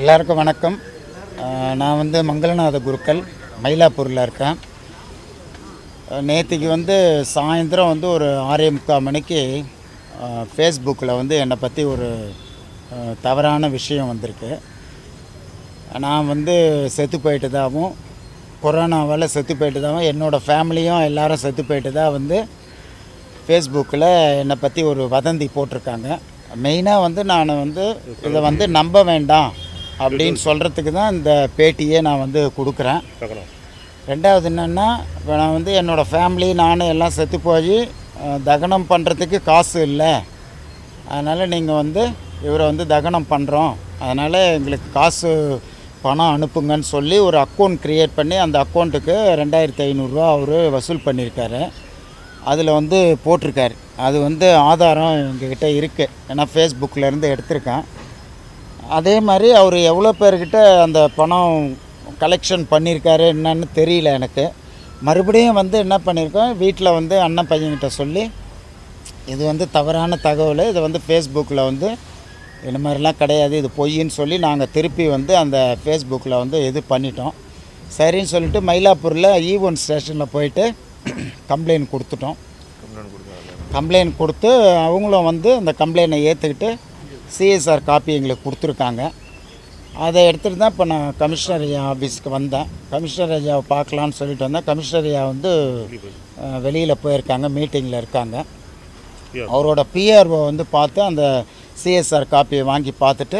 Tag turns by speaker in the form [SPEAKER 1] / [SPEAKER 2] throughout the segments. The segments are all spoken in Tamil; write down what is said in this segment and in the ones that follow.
[SPEAKER 1] எல்லாருக்கும் வணக்கம் அஹ் நான் வந்து மங்களநாத குருக்கள் மயிலாப்பூரில் இருக்கேன் அஹ் நேத்திக்கு வந்து சாயந்தரம் வந்து ஒரு ஆறே முக்கால் மணிக்கு ஃபேஸ்புக்கில் வந்து என்னை பற்றி ஒரு அஹ், தவறான விஷயம் வந்திருக்கு நான் வந்து செத்து போயிட்டதாகவும் கொரோனாவால் செத்து போயிட்டதாகவும் என்னோடய ஃபேமிலியும் எல்லாரும் செத்து போயிட்டதா வந்து ஃபேஸ்புக்கில் என்னை பற்றி ஒரு வதந்தி போட்டிருக்காங்க மெயினாக வந்து நான் வந்து இதை வந்து நம்ப வேண்டாம் அப்படின்னு சொல்கிறதுக்கு தான் இந்த பேட்டியே நான் வந்து கொடுக்குறேன் ரெண்டாவது என்னென்னா இப்போ நான் வந்து என்னோடய ஃபேமிலி நானும் எல்லாம் செத்து போய் அஹ், தகனம் பண்ணுறதுக்கு காசு இல்லை அதனால் நீங்கள் வந்து இவரை வந்து தகனம் பண்ணுறோம் அதனால் எங்களுக்கு காசு பணம் அனுப்புங்கன்னு சொல்லி ஒரு அக்கௌண்ட் க்ரியேட் பண்ணி அந்த அக்கௌண்ட்டுக்கு ரெண்டாயிரத்தி ஐநூறுரூவா அவர் வசூல் பண்ணியிருக்காரு அதில் வந்து போட்டிருக்காரு அது வந்து ஆதாரம் எங்ககிட்ட இருக்குது ஏன்னா ஃபேஸ்புக்கில் இருந்து எடுத்திருக்கேன் அதே மாதிரி அவர் எவ்வளோ பேர்கிட்ட அந்த பணம் கலெக்ஷன் பண்ணியிருக்காரு என்னன்னு தெரியல எனக்கு மறுபடியும் வந்து என்ன பண்ணியிருக்கோம் வீட்டில் வந்து அண்ணன் பையன்கிட்ட சொல்லி இது வந்து தவறான தகவல் இதை வந்து ஃபேஸ்புக்கில் வந்து இந்த மாதிரிலாம் கிடையாது இது பொய்ன்னு சொல்லி நாங்கள் திருப்பி வந்து அந்த ஃபேஸ்புக்கில் வந்து இது பண்ணிட்டோம் சரின்னு சொல்லிட்டு மயிலாப்பூரில் ஈ ஒன் ஸ்டேஷனில் போயிட்டு கம்ப்ளைண்ட் கொடுத்துட்டோம் கம்ப்ளைண்ட் கொடுத்து அவங்களும் வந்து அந்த கம்ப்ளைண்ட்டை ஏற்றுக்கிட்டு சிஎஸ்ஆர் காப்பி எங்களுக்கு கொடுத்துருக்காங்க அதை எடுத்துகிட்டு தான் இப்போ நான் கமிஷனர் ஐயா ஆஃபீஸ்க்கு வந்தேன் கமிஷனர் ஐயாவை பார்க்கலான்னு சொல்லிட்டு வந்தேன் கமிஷனர் ஐயா வந்து வெளியில் போயிருக்காங்க மீட்டிங்கில் இருக்காங்க அவரோட பிஆர்ஓ வந்து பார்த்து அந்த சிஎஸ்ஆர் காப்பியை வாங்கி பார்த்துட்டு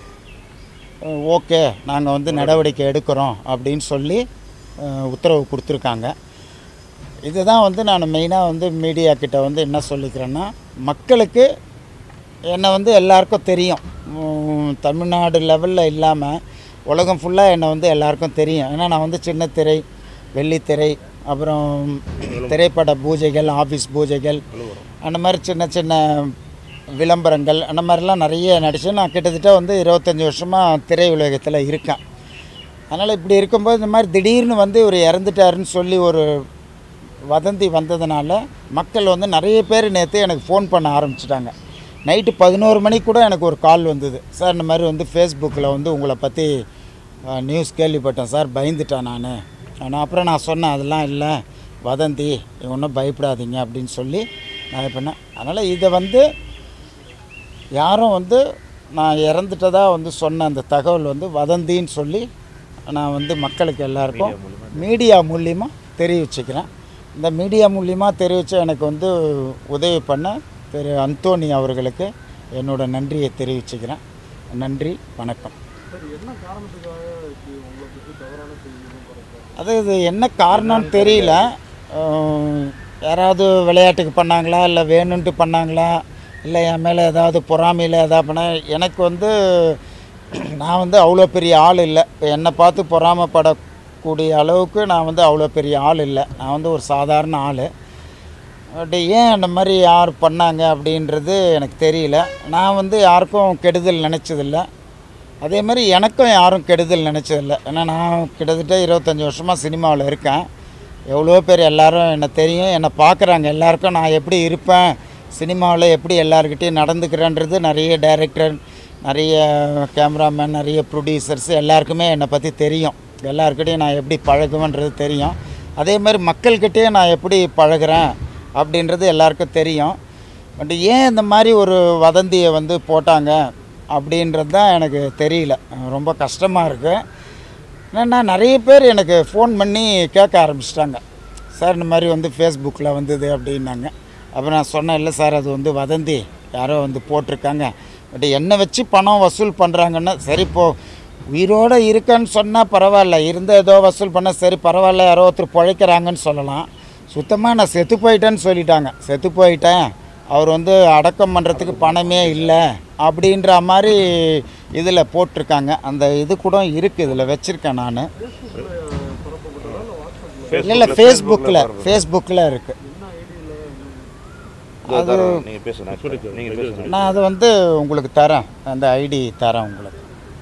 [SPEAKER 1] ஓகே நாங்கள் வந்து நடவடிக்கை எடுக்கிறோம் அப்படின்னு சொல்லி அஹ், உத்தரவு கொடுத்துருக்காங்க இதுதான் வந்து நான் மெயினாக வந்து மீடியா கிட்ட வந்து என்ன சொல்லிக்கிறேன்னா மக்களுக்கு என்னை வந்து எல்லாருக்கும் தெரியும் உம், தமிழ்நாடு லெவலில் இல்லாமல் உலகம் ஃபுல்லாக என்னை வந்து எல்லாருக்கும் தெரியும் ஏன்னா நான் வந்து சின்ன திரை வெள்ளித்திரை அப்புறம் திரைப்பட பூஜைகள் ஆஃபீஸ் பூஜைகள் அந்த மாதிரி சின்ன சின்ன விளம்பரங்கள் அந்த மாதிரிலாம் நிறைய நடிச்சு நான் கிட்டத்தட்ட வந்து இருபத்தஞ்சி வருஷமாக திரை உலகத்தில் இருக்கேன் அதனால் இப்படி இருக்கும்போது இந்த மாதிரி திடீர்னு வந்து இவர் இறந்துட்டாருன்னு சொல்லி ஒரு வதந்தி வந்ததுனால மக்கள் வந்து நிறைய பேர் நேற்று எனக்கு ஃபோன் பண்ண ஆரம்பிச்சிட்டாங்க நைட்டு பதினோரு மணிக்கு கூட எனக்கு ஒரு கால் வந்தது சார் இந்த மாதிரி வந்து ஃபேஸ்புக்கில் வந்து உங்களை பற்றி நியூஸ் கேள்விப்பட்டேன் சார் பயந்துட்டேன் நான் ஆனால் அப்புறம் நான் சொன்னேன் அதெல்லாம் இல்லை வதந்தி ஒன்றும் பயப்படாதீங்க அப்படின்னு சொல்லி நான் இது பண்ணேன் அதனால் இதை வந்து யாரும் வந்து நான் இறந்துட்டதா வந்து சொன்ன அந்த தகவல் வந்து வதந்தின்னு சொல்லி நான் வந்து மக்களுக்கு எல்லாருக்கும் மீடியா மூலியமாக தெரிவிச்சுக்கிறேன் இந்த மீடியா மூலியமாக தெரிவித்த எனக்கு வந்து உதவி பண்ண திரு அந்தோனி அவர்களுக்கு என்னோட நன்றியை தெரிவிச்சுக்கிறேன் நன்றி வணக்கம் அது இது என்ன காரணம்னு தெரியல அஹ், யாராவது விளையாட்டுக்கு பண்ணாங்களா இல்லை வேணும்ன்ட்டு பண்ணாங்களா இல்லை என் மேலே ஏதாவது பொறாமையில் ஏதாவது பண்ண எனக்கு வந்து நான் வந்து அவ்வளோ பெரிய ஆள் இல்லை இப்போ என்னை பார்த்து பொறாமைப்படக்கூடிய அளவுக்கு நான் வந்து அவ்வளோ பெரிய ஆள் இல்லை நான் வந்து ஒரு சாதாரண ஆள் பட் ஏன் அந்த மாதிரி யார் பண்ணாங்க அப்படின்றது எனக்கு தெரியல நான் வந்து யாருக்கும் கெடுதல் நினச்சதில்ல அதே மாதிரி எனக்கும் யாரும் கெடுதல் நினச்சதில்ல ஏன்னா நான் கிட்டத்தட்ட இருபத்தஞ்சி வருஷமாக சினிமாவில் இருக்கேன் எவ்வளோ பேர் எல்லாரும் என்னை தெரியும் என்னை பார்க்குறாங்க எல்லாருக்கும் நான் எப்படி இருப்பேன் சினிமாவில் எப்படி எல்லாருக்கிட்டையும் நடந்துக்கிறேன்றது நிறைய டைரக்டர் நிறைய கேமராமேன் நிறைய ப்ரொடியூசர்ஸ் எல்லாருக்குமே என்னை பற்றி தெரியும் எல்லாருக்கிட்டையும் நான் எப்படி பழகுவேன்றது தெரியும் அதே மாதிரி மக்கள்கிட்டயும் நான் எப்படி பழகுறேன் அப்படின்றது எல்லாருக்கும் தெரியும் பட் ஏன் இந்த மாதிரி ஒரு வதந்தியை வந்து போட்டாங்க அப்படின்றது தான் எனக்கு தெரியல ரொம்ப கஷ்டமாக இருக்குது என்னென்னா நிறைய பேர் எனக்கு ஃபோன் பண்ணி கேட்க ஆரம்பிச்சிட்டாங்க சார் இந்த மாதிரி வந்து ஃபேஸ்புக்கில் வந்தது அப்படின்னாங்க அப்புறம் நான் சொன்னேன் இல்லை சார் அது வந்து வதந்தி யாரோ வந்து போட்டிருக்காங்க பட் என்னை வச்சு பணம் வசூல் பண்ணுறாங்கன்னா சரி இப்போ உயிரோடு இருக்கேன்னு சொன்னால் பரவாயில்ல இருந்த ஏதோ வசூல் பண்ணால் சரி பரவாயில்ல யாரோ ஒருத்தர் பிழைக்கிறாங்கன்னு சொல்லலாம் சுத்தமாக நான் செத்து போயிட்டேன்னு சொல்லிட்டாங்க செத்து போயிட்டேன் அவர் வந்து அடக்கம் பண்ணுறதுக்கு பணமே இல்லை அப்படின்ற மாதிரி இதில் போட்டிருக்காங்க அந்த இது கூட இருக்குது இதில் வச்சுருக்கேன் நான் இல்லை இல்லை ஃபேஸ்புக்கில் ஃபேஸ்புக்கில் இருக்குது
[SPEAKER 2] அது நீங்க பேசுங்க நீங்க பேசுங்க
[SPEAKER 1] நான் அது வந்து உங்களுக்கு தரேன் அந்த ஐடி தரேன் உங்களுக்கு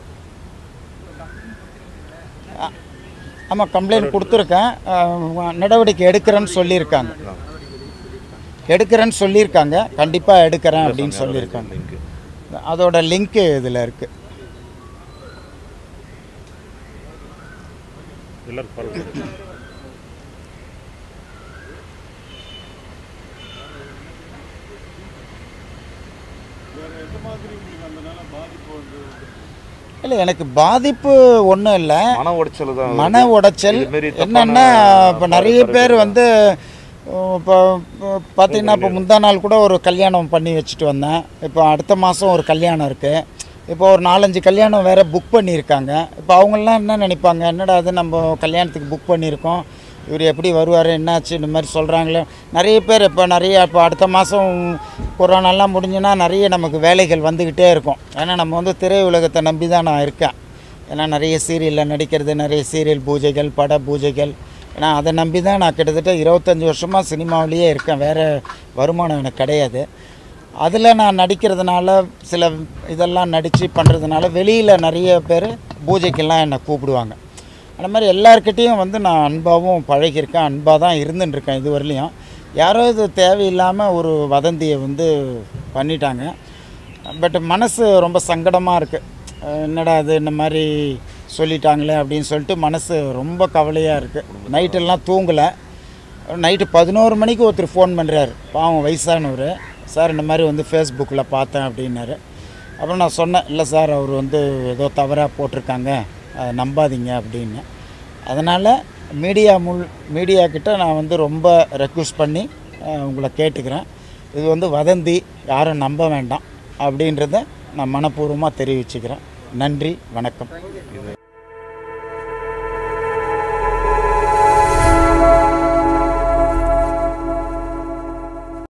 [SPEAKER 1] ஆ- ஆமாம் கம்ப்ளைண்ட் கொடுத்துருக்கேன் அஹ், நடவடிக்கை எடுக்கிறேன்னு சொல்லியிருக்காங்க எடுக்கிறேன்னு சொல்லியிருக்காங்க கண்டிப்பாக எடுக்கிறேன் அப்படின்னு சொல்லியிருக்காங்க
[SPEAKER 2] லிங்க்
[SPEAKER 1] அதோட லிங்க்கு இதில் இருக்குது
[SPEAKER 2] எல்லாரும் ஃபாலோ பண்ணுங்க
[SPEAKER 1] இல்லை எனக்கு பாதிப்பு ஒன்றும் இல்லை
[SPEAKER 2] மன உடைச்சல் தான்
[SPEAKER 1] மன உடைச்சல்
[SPEAKER 2] இது மாரி தப்பான
[SPEAKER 1] என்னென்னா இப்போ நிறைய பேர் வந்து இப்போ பார்த்தீங்கன்னா இப்போ முந்தா நாள் கூட ஒரு கல்யாணம் பண்ணி வச்சுட்டு வந்தேன் இப்போ அடுத்த மாதம் ஒரு கல்யாணம் இருக்குது இப்போ ஒரு நாலஞ்சு கல்யாணம் வேறு புக் பண்ணியிருக்காங்க இப்போ அவங்கெல்லாம் என்ன நினைப்பாங்க என்னடா அது நம்ம கல்யாணத்துக்கு புக் பண்ணியிருக்கோம் இவர் எப்படி வருவார் என்னாச்சு இந்த மாதிரி சொல்கிறாங்களே நிறைய பேர் இப்போ நிறைய இப்போ அடுத்த மாதம் கொரோனாலாம் முடிஞ்சுன்னா நிறைய நமக்கு வேலைகள் வந்துக்கிட்டே இருக்கும் ஏன்னா நம்ம வந்து திரையுலகத்தை நம்பி தான் நான் இருக்கேன் ஏன்னா நிறைய சீரியலில் நடிக்கிறது நிறைய சீரியல் பூஜைகள் பட பூஜைகள் ஏன்னா அதை நம்பி தான் நான் கிட்டத்தட்ட இருபத்தஞ்சி வருஷமாக சினிமாவிலேயே இருக்கேன் வேறு வருமானம் எனக்கு கிடையாது அதில் நான் நடிக்கிறதுனால சில இதெல்லாம் நடித்து பண்ணுறதுனால வெளியில் நிறைய பேர் பூஜைக்கெல்லாம் என்னை கூப்பிடுவாங்க அந்த மாதிரி எல்லாருக்கிட்டேயும் வந்து நான் அன்பாகவும் பழகியிருக்கேன் அன்பாக தான் இருந்துன்னு இருக்கேன் இது வரலையும் யாரோ இது தேவையில்லாமல் ஒரு வதந்தியை வந்து பண்ணிட்டாங்க பட் மனசு ரொம்ப சங்கடமாக இருக்குது என்னடா அது இந்த மாதிரி சொல்லிட்டாங்களே அப்படின்னு சொல்லிட்டு மனசு ரொம்ப கவலையாக இருக்குது நைட்டெல்லாம் தூங்கலை நைட்டு பதினோரு மணிக்கு ஒருத்தர் ஃபோன் பண்ணுறாரு பாவம் வயசானவர் சார் இந்த மாதிரி வந்து ஃபேஸ்புக்கில் பார்த்தேன் அப்படின்னாரு அப்புறம் நான் சொன்னேன் இல்லை சார் அவர் வந்து ஏதோ தவறாக போட்டிருக்காங்க அதை நம்பாதீங்க அப்படின்னு அதனால் மீடியா முள் மீடியா கிட்ட நான் வந்து ரொம்ப ரெக்வஸ்ட் பண்ணி அஹ், உங்களை கேட்டுக்கிறேன் இது வந்து வதந்தி யாரும் நம்ப வேண்டாம் அப்படின்றத நான் மனப்பூர்வமாக தெரிவிச்சுக்கிறேன் நன்றி வணக்கம்